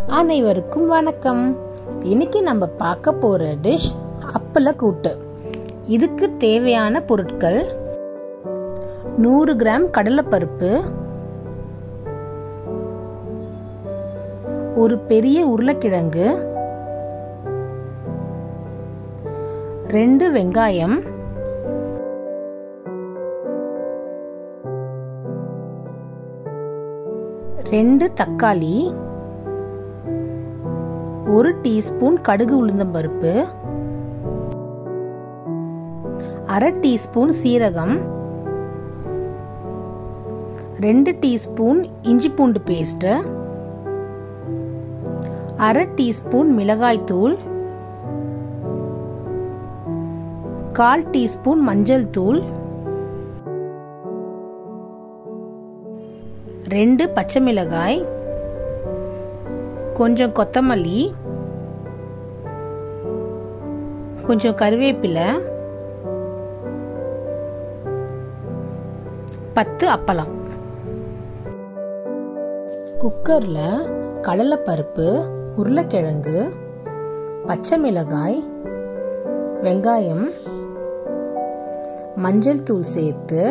அனைவருக்கும் வணக்கம் இன்னைக்கு நம்ம பார்க்க போற டிஷ் அப்பள கூட்டு இதுக்கு தேவையான பொருட்கள் நூறு கிராம் கடலைப்பருப்பு ஒரு பெரிய உருளைக்கிழங்கு ரெண்டு வெங்காயம் ரெண்டு தக்காளி ஒரு டீஸ்பூன் கடுகு உளுந்தம்பருப்பு அரை டீஸ்பூன் சீரகம் ரெண்டு டீஸ்பூன் இஞ்சி பூண்டு பேஸ்ட்டு அரை டீஸ்பூன் மிளகாய்த்தூள் கால் டீஸ்பூன் மஞ்சள் தூள் ரெண்டு பச்சை மிளகாய் கொஞ்சம் கொத்தமல்லி கொஞ்சம் கருவேப்பிலை பத்து அப்பளம் குக்கரில் கடலைப்பருப்பு உருளைக்கிழங்கு பச்சை மிளகாய் வெங்காயம் மஞ்சள் தூள் சேர்த்து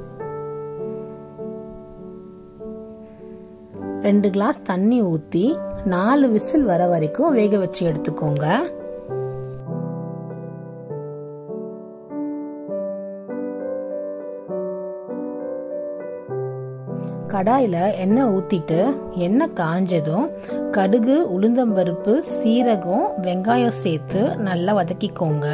ரெண்டு கிளாஸ் தண்ணி ஊற்றி நாலு விசில் வர வரைக்கும் வேக வச்சு எடுத்துக்கோங்க கடாயில் எண்ணெய் ஊற்றிட்டு எண்ணெய் காஞ்சதும் கடுகு உளுந்தம்பருப்பு சீரகம் வெங்காயம் சேர்த்து நல்லா வதக்கிக்கோங்க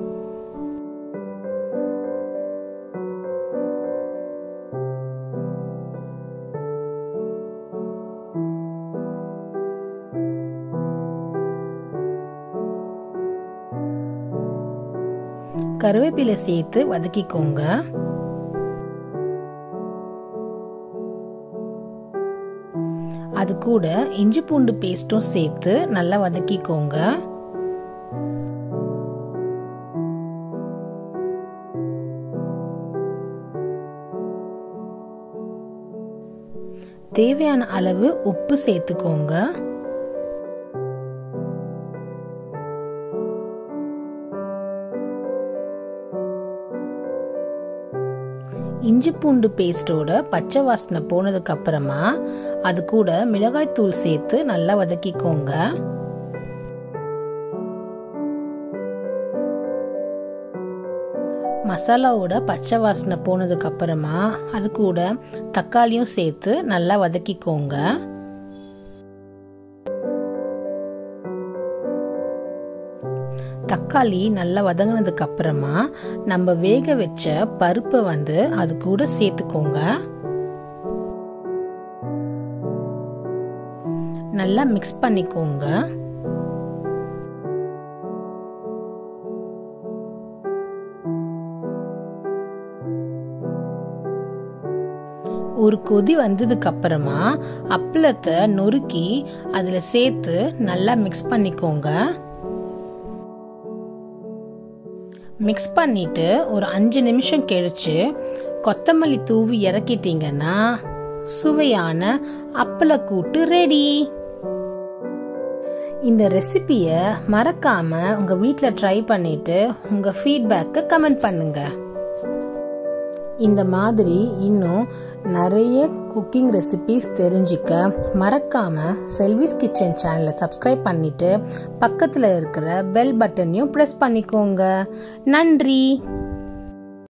கருவேப்பிலை சேர்த்து வதக்கிக்கோங்க அது கூட இஞ்சி பூண்டு பேஸ்ட்டும் சேர்த்து நல்லா வதக்கிக்கோங்க தேவையான அளவு உப்பு சேர்த்துக்கோங்க இஞ்சி பூண்டு பேஸ்டோட பச்சை வாசனை போனதுக்கு அப்புறமா அது கூட மிளகாய் தூள் சேர்த்து நல்லா வதக்கிக்கோங்க மசாலாவோட பச்சை வாசனை போனதுக்கு அப்புறமா அது கூட தக்காளியும் சேர்த்து நல்லா வதக்கிக்கோங்க தக்காளி நல்லா வதங்கினதுக்கு அப்புறமா நம்ம வேக வச்ச பருப்பை வந்து அது கூட சேர்த்துக்கோங்க நல்லா மிக்ஸ் பண்ணிக்கோங்க ஒரு கொதி வந்ததுக்கு அப்புறமா அப்பளத்தை நொறுக்கி அதில் சேர்த்து நல்லா மிக்ஸ் பண்ணிக்கோங்க மிக்ஸ் பண்ணிட்டு ஒரு அஞ்சு நிமிஷம் கழிச்சு கொத்தமல்லி தூவி இறக்கிட்டீங்கன்னா சுவையான அப்பளக்கூட்டு ரெடி இந்த ரெசிபியை மறக்காம உங்க வீட்டில் ட்ரை பண்ணிட்டு உங்க ஃபீட்பேக்கை கமெண்ட் பண்ணுங்க இந்த மாதிரி இன்னும் நிறைய குக்கிங் ரெசிபிஸ் தெரிஞ்சிக்க மறக்காம செல்விஸ் கிச்சன் சேனலை சப்ஸ்கிரைப் பண்ணிட்டு பக்கத்தில் இருக்கிற பெல் பட்டனையும் ப்ரெஸ் பண்ணிக்கோங்க நன்றி